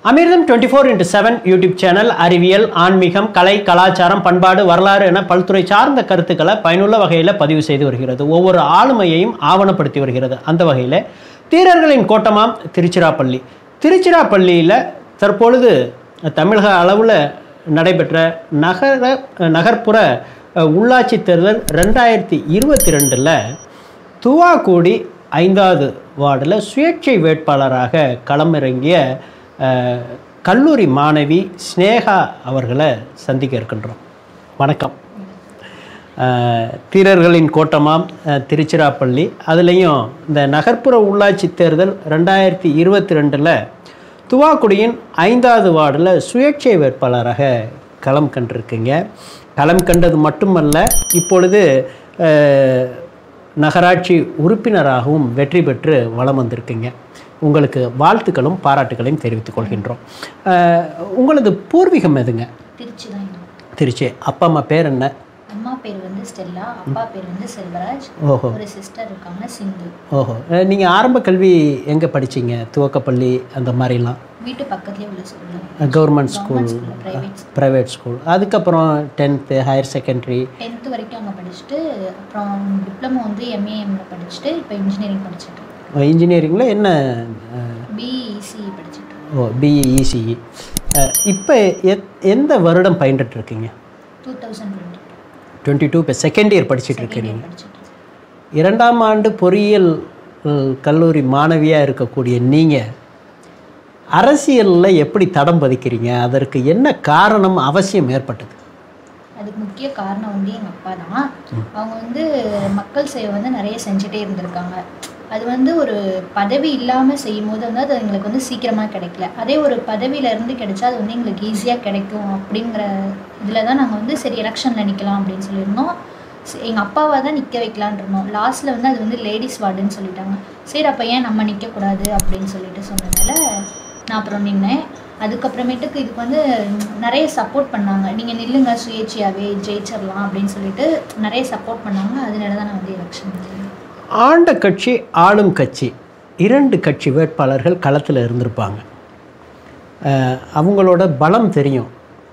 அமிர்தம் twenty four into seven YouTube channel அறிவியல் ஆன்மீகம் கலை கலாச்சாரம் பண்பாடு வரலாறு என பல்துறை சார்ந்த கருத்துக்களை பயனுள்ள வகையில் பதிவு செய்து வருகிறது ஒவ்வொரு ஆளுமையையும் ஆவணப்படுத்தி வருகிறது அந்த வகையில் தீரர்களின் கோட்டமாம் திருச்சிராப்பள்ளி திருச்சிராப்பள்ளியில் தற்பொழுது தமிழக அளவில் நடைபெற்ற நகர நகர்ப்புற அஹ், உள்ளாட்சி தேர்தல் ரெண்டாயிரத்தி இருபத்தி ரெண்டில் துவாக்கூடி ஐந்தாவது வார்டில் சுயேட்சை வேட்பாளராக களமிறங்கிய அஹ், கல்லூரி மாணவி ஸ்னேகா அவர்களை சந்திக்க இருக்கின்றோம் வணக்கம் அஹ், தீரர்களின் கோட்டமாம் அஹ், திருச்சிராப்பள்ளி அதுலேயும் இந்த நகர்ப்புற உள்ளாட்சி தேர்தல் ரெண்டாயிரத்தி இருபத்தி ரெண்டில் துவாக்குடியின் ஐந்தாவது வார்டில் சுயேட்சை வேட்பாளராக களம் கண்டிருக்கீங்க களம் கண்டது மட்டுமல்ல இப்பொழுது அஹ், நகராட்சி உறுப்பினராகவும் வெற்றி பெற்று வலம் வந்திருக்கீங்க உங்களுக்கு வாழ்த்துக்களும் பாராட்டுகளையும் தெரிவித்துக் கொள்கின்றோம் அஹ், உங்களது பூர்வீகம் எதுங்க திருச்சி தான் இது. திருச்சி அப்பா அம்மா பேர் என்ன அம்மா பேர் வந்து ஸ்டெல்லா அப்பா பேர் வந்து செல்வராஜ் ஓஹோ ஒரு சிஸ்டர் இருக்காங்க சிந்து ஓஹோ நீங்கள் ஆரம்ப கல்வி எங்கே படிச்சீங்க துவக்கப்பள்ளி அந்த மாதிரிலாம் வீட்டு பக்கத்துலேயே உள்ள school government school school private private school அதுக்கப்புறம் டென்த்து ஹையர் செகண்டரி டென்த்து வரைக்கும் அங்கே படிச்சுட்டு அப்புறம் டிப்ளமோ வந்து எம்ஏஎம்ல படிச்சுட்டு இப்போ இன்ஜினியரிங் படிச்சுட்டு இன்ஜினியரிங்கில் என்ன பிஇசி படிச்சுட்டு ஓ பிஇசிஇ இப்போ எந்த வருடம் பயின்றுட்டு இருக்கீங்க two thousand twenty twenty two இப்போ செகண்ட் இயர் படிச்சுட்டு இருக்கீங்க படிச்சுட்டு இரண்டாம் ஆண்டு பொறியியல் அஹ், கல்லூரி மாணவியாக இருக்கக்கூடிய நீங்கள் அரசியலில் எப்படி தடம் பதிக்கிறீங்க அதற்கு என்ன காரணம் அவசியம் ஏற்பட்டது அதுக்கு முக்கிய காரணம் வந்து எங்கள் அப்பா தான் அவங்க வந்து மக்கள் சேவை வந்து நிறைய செஞ்சுட்டே இருந்திருக்காங்க அது வந்து ஒரு பதவி இல்லாமல் செய்யும் போது வந்து அது எங்களுக்கு வந்து சீக்கிரமாக கிடைக்கல அதே ஒரு பதவியில இருந்து கிடைச்சா அது வந்து எங்களுக்கு ஈஸியாக கிடைக்கும் அப்படிங்கிற இதில் தான் நாங்கள் வந்து சரி எலெக்ஷனில் நிற்கலாம் அப்படின்னு சொல்லியிருந்தோம் எங்கள் அப்பாவை தான் நிற்க வைக்கலான் இருந்தோம் லாஸ்ட்டில் வந்து அது வந்து லேடிஸ் வார்டுன்னு சொல்லிட்டாங்க சரி அப்போ ஏன் நம்ம நிற்கக்கூடாது அப்படின்னு சொல்லிட்டு சொன்னதுனால நான் அப்புறம் நின்னேன் அதுக்கப்புறமேட்டுக்கு இதுக்கு வந்து நிறைய சப்போர்ட் பண்ணாங்க நீங்கள் நில்லுங்க சுயேட்சையாகவே ஜெயிச்சிடலாம் அப்படின்னு சொல்லிட்டு நிறைய சப்போர்ட் பண்ணாங்க அதனால தான் நான் வந்து எலெக்ஷன் ஆண்ட கட்சி ஆளும் கட்சி இரண்டு கட்சி வேட்பாளர்கள் களத்தில் இருந்திருப்பாங்க அஹ், அவங்களோட பலம் தெரியும்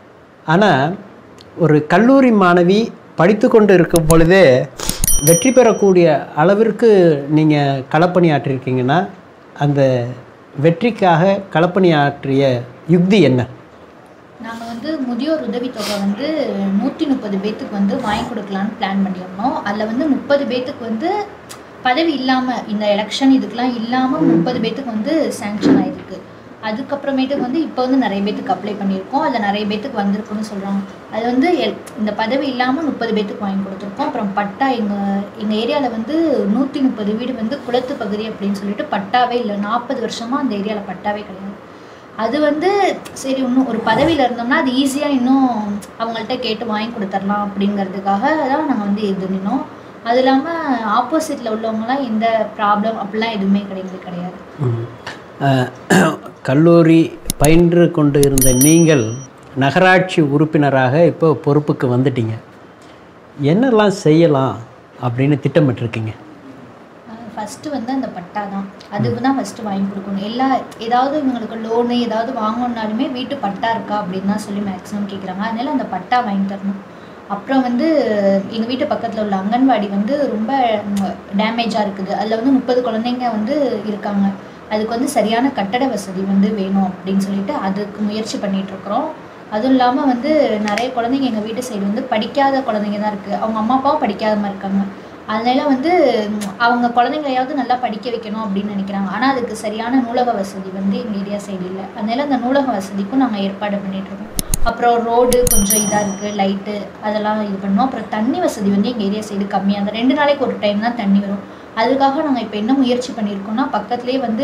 ஆனால் ஒரு கல்லூரி மாணவி படித்து கொண்டு இருக்கும் பொழுதே வெற்றி பெறக்கூடிய அளவிற்கு நீங்கள் களப்பணியாற்றிருக்கீங்கன்னா அந்த வெற்றிக்காக களப்பணியாற்றிய யுக்தி என்ன நாங்கள் வந்து முதியோர் உதவித்தொகை வந்து நூற்றி முப்பது பேத்துக்கு வந்து வாங்கி கொடுக்கலான்னு பிளான் பண்ணியிருந்தோம் அதில் வந்து முப்பது பேத்துக்கு வந்து பதவி இல்லாமல் இந்த எலெக்ஷன் இதுக்கெலாம் இல்லாமல் முப்பது பேத்துக்கு வந்து சேங்ஷன் ஆயிருக்கு அதுக்கப்புறமேட்டுக்கு வந்து இப்போ வந்து நிறைய பேத்துக்கு அப்ளை பண்ணியிருக்கோம் அதில் நிறைய பேத்துக்கு வந்திருக்குன்னு சொல்கிறாங்க அது வந்து எல்- இந்த பதவி இல்லாமல் முப்பது பேத்துக்கு வாங்கி கொடுத்துருக்கோம் அப்புறம் பட்டா எங்கள் எங்கள் ஏரியாவில் வந்து நூற்றி முப்பது வீடு வந்து குளத்து பகுதி அப்படின்னு சொல்லிட்டு பட்டாவே இல்லை நாற்பது வருஷமாக அந்த ஏரியாவில் பட்டாவே கிடையாது அது வந்து சரி இன்னும் ஒரு பதவியில் இருந்தோம்னா அது ஈஸியாக இன்னும் அவங்கள்ட்ட கேட்டு வாங்கி கொடுத்துடலாம் அப்படிங்கிறதுக்காக தான் நாங்கள் வந்து இது நின்னோம் அது இல்லாமல் ஆப்போசிட்டில் உள்ளவங்களாம் எந்த ப்ராப்ளம் அப்படிலாம் எதுவுமே கிடையாது கிடையாது ம். அஹ், கல்லூரி பயின்று கொண்டு இருந்த நீங்கள் நகராட்சி உறுப்பினராக இப்போ பொறுப்புக்கு வந்துட்டீங்க என்னெல்லாம் செய்யலாம் அப்படின்னு திட்டமிட்டிருக்கீங்க ஃபஸ்ட்டு வந்து அந்த பட்டா தான் அதுக்கு தான் ஃபஸ்ட்டு வாங்கி கொடுக்கணும் எல்லா ஏதாவது இவங்களுக்கு லோனு ஏதாவது வாங்கணுன்னாலுமே வீட்டு பட்டா இருக்கா அப்படின்னு தான் சொல்லி மேக்ஸிமம் கேட்குறாங்க அதனால அந்த பட்டா வாங்கி தரணும் அப்புறம் வந்து எங்கள் வீட்டு பக்கத்தில் உள்ள அங்கன்வாடி வந்து ரொம்ப டேமேஜாக இருக்குது அதில் வந்து முப்பது குழந்தைங்க வந்து இருக்காங்க அதுக்கு வந்து சரியான கட்டட வசதி வந்து வேணும் அப்படின்னு சொல்லிட்டு அதுக்கு முயற்சி பண்ணிட்டு இருக்கிறோம் அதுவும் இல்லாமல் வந்து நிறைய குழந்தைங்க எங்கள் வீட்டு சைடு வந்து படிக்காத குழந்தைங்க தான் இருக்குது அவங்க அம்மா அப்பாவும் படிக்காத மாதிரி இருக்காங்க அதனால வந்து ம், அவங்க குழந்தைங்களையாவது நல்லா படிக்க வைக்கணும் அப்படின்னு நினைக்கிறாங்க ஆனால் அதுக்கு சரியான நூலக வசதி வந்து எங்கள் ஏரியா சைடு இல்லை அதனால அந்த நூலக வசதிக்கும் நாங்கள் ஏற்பாடு பண்ணிட்டு இருக்கோம் அப்புறம் ரோடு கொஞ்சம் இதாக இருக்குது லைட்டு அதெல்லாம் இது பண்ணோம் அப்புறம் தண்ணி வசதி வந்து எங்கள் ஏரியா சைடு கம்மியாக தான் ரெண்டு நாளைக்கு ஒரு டைம் தான் தண்ணி வரும் அதுக்காக நாங்கள் இப்போ என்ன முயற்சி பண்ணியிருக்கோம்னா பக்கத்துலேயே வந்து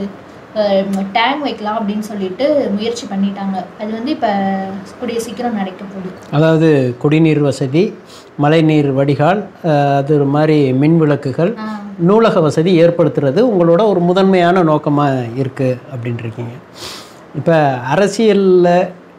டேங்க் வைக்கலாம் அப்படின்னு சொல்லிட்டு முயற்சி பண்ணிட்டாங்க அது வந்து இப்போ கூடிய சீக்கிரம் நடக்க போகுது அதாவது குடிநீர் வசதி மழைநீர் வடிகால் அஹ், அது மாதிரி மின் விளக்குகள் ஆ நூலக வசதி ஏற்படுத்துறது உங்களோட ஒரு முதன்மையான நோக்கமாக இருக்குது அப்படின்ட்டுருக்கீங்க இப்போ அரசியலில்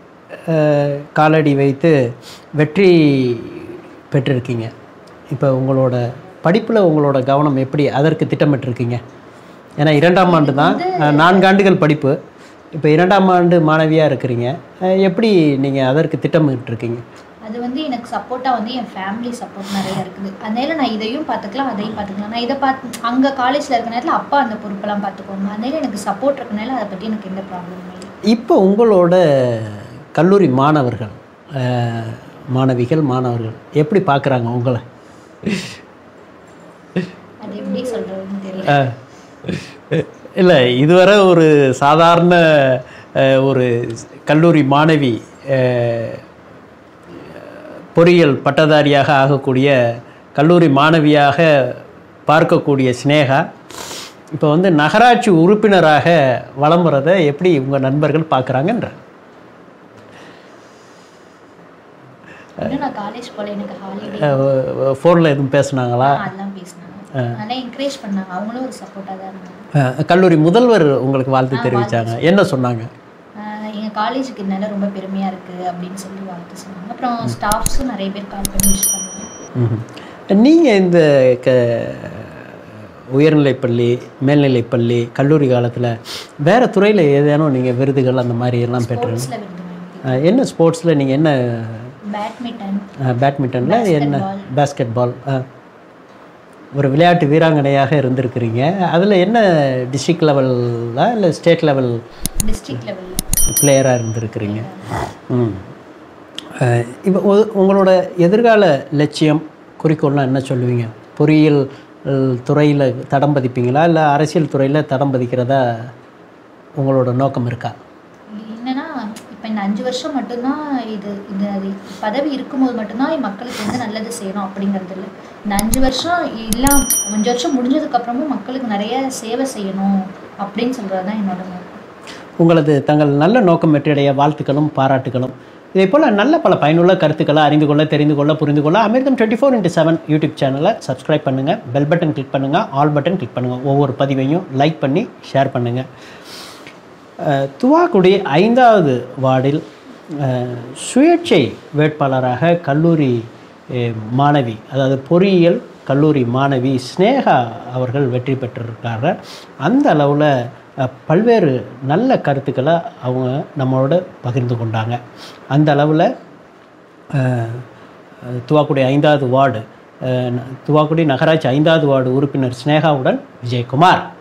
காலடி வைத்து வெற்றி பெற்றிருக்கீங்க இப்போ உங்களோட படிப்பில் உங்களோட கவனம் எப்படி அதற்கு திட்டமிட்டிருக்கீங்க ஏன்னா இரண்டாம் ஆண்டு தான் அஹ், நான்கு ஆண்டுகள் படிப்பு இப்போ இரண்டாம் ஆண்டு மாணவியாக இருக்கிறீங்க அஹ் எப்படி நீங்கள் அதற்கு திட்டமிட்டு இருக்கீங்க அது வந்து எனக்கு சப்போர்ட்டாக வந்து என் ஃபேமிலி சப்போர்ட் நிறைய இருக்குது அதனால நான் இதையும் பார்த்துக்கலாம் அதையும் பார்த்துக்கலாம் நான் இதை பார்த்து அங்கே காலேஜில் இருக்க நேரத்தில் அப்பா அந்த பொறுப்பெல்லாம் பார்த்துக்கோங்க அதனால எனக்கு சப்போர்ட் இருக்கனால அதை பற்றி எனக்கு எந்த ப்ராப்ளமும் இல்லை இப்போ உங்களோட கல்லூரி மாணவர்கள் அஹ், மாணவிகள் மாணவர்கள் எப்படி பார்க்குறாங்க உங்களை அது எப்படி சொல்கிறதுன்னு தெரியல இல்லை இதுவரை ஒரு சாதாரண அஹ், ஒரு கல்லூரி மாணவி அஹ், பொறியியல் பட்டதாரியாக ஆகக்கூடிய கல்லூரி மாணவியாக பார்க்கக்கூடிய சினேகா இப்போ வந்து நகராட்சி உறுப்பினராக வலம் வரதை எப்படி உங்கள் நண்பர்கள் பார்க்குறாங்கன்ற இன்னும் நான் காலேஜ் போல எனக்கு ஹாலிடே ஃபோனில் எதுவும் பேசுனாங்களா அதெல்லாம் பேசினாங்க அதெல்லாம் என்கரேஜ் பண்ணாங்க அவங்களும் ஒரு சப்போர்ட்டாக தான் இருந்தாங்க அஹ், கல்லூரி முதல்வர் உங்களுக்கு வாழ்த்து தெரிவித்தாங்க என்ன சொன்னாங்க ஆஹ் எங்க காலேஜுக்கு இதனால ரொம்ப பெருமையா இருக்கு அப்படின்னு சொல்லி வாழ்த்து சொன்னாங்க அப்புறம் ஸ்டாஃப்ஸும் நிறைய பேர் கால் பண்ணி விஷ் பண்ணாங்க நீங்கள் இந்த க உயர்நிலைப்பள்ளி மேல்நிலைப்பள்ளி கல்லூரி காலத்தில் வேறு துறையில் ஏதேனும் நீங்கள் விருதுகள் அந்த மாதிரி எல்லாம் பெற்று ஸ்போர்ட்ஸில் விருது வாங்கி என்ன ஸ்போர்ட்ஸில் நீங்கள் என்ன பேட்மிண்டன் பேட்மிண்டனில் என்ன பேஸ்கெட் பால் ஒரு விளையாட்டு வீராங்கனையாக இருந்திருக்கிறீங்க அதில் என்ன டிஸ்ட்ரிக்ட் லெவலில் இல்லை ஸ்டேட் லெவல் டிஸ்ட்ரிக்ட் லெவலில் பிளேயராக இருந்திருக்கிறீங்க ம் அஹ் இப்போ உ- உங்களோட எதிர்கால லட்சியம் குறிக்கோள்லாம் என்ன சொல்லுவீங்க பொறியியல் துறையில் தடம் பதிப்பீங்களா இல்லை அரசியல் துறையில் தடம் பதிக்கிறதா உங்களோட நோக்கம் இருக்கா என்னன்னா இப்போ இந்த அஞ்சு வருஷம் மட்டும்தான் இது இந்த அது பதவி இருக்கும்போது மட்டும்தான் மக்களுக்கு வந்து நல்லது செய்யணும் அப்படிங்கிறது இல்லை இந்த அஞ்சு வருஷம் இல்லாம் அஞ்சு வருஷம் முடிஞ்சதுக்கு அப்புறமும் மக்களுக்கு நிறைய சேவை செய்யணும் அப்படின்னு சொல்கிறது தான் என்னோட நோக்கம் உங்களது தங்கள் நல்ல நோக்கம் வெற்றியடைய வாழ்த்துக்களும் பாராட்டுகளும் இதே போல் நல்ல பல பயனுள்ள கருத்துக்களை அறிந்து கொள்ள தெரிந்து கொள்ள புரிந்து கொள்ள Amirtham twenty four into seven YouTube சேனலை சப்ஸ்கிரைப் பண்ணுங்கள் பெல் பட்டன் கிளிக் பண்ணுங்கள் ஆல் பட்டன் கிளிக் பண்ணுங்கள் ஒவ்வொரு பதிவையும் லைக் பண்ணி ஷேர் பண்ணுங்கள் அஹ், துவாக்குடி ஐந்தாவது வார்டில் அஹ், சுயேட்சை வேட்பாளராக கல்லூரி அஹ், மாணவி அதாவது பொறியியல் கல்லூரி மாணவி ஸ்னேகா அவர்கள் வெற்றி பெற்றிருக்காங்க அந்த அளவில் பல்வேறு நல்ல கருத்துக்களை அவங்க நம்மளோட பகிர்ந்து கொண்டாங்க அந்த அளவில் துவாக்குடி ஐந்தாவது வார்டு அஹ், துவாக்குடி நகராட்சி ஐந்தாவது வார்டு உறுப்பினர் ஸ்னேகாவுடன் விஜயகுமார்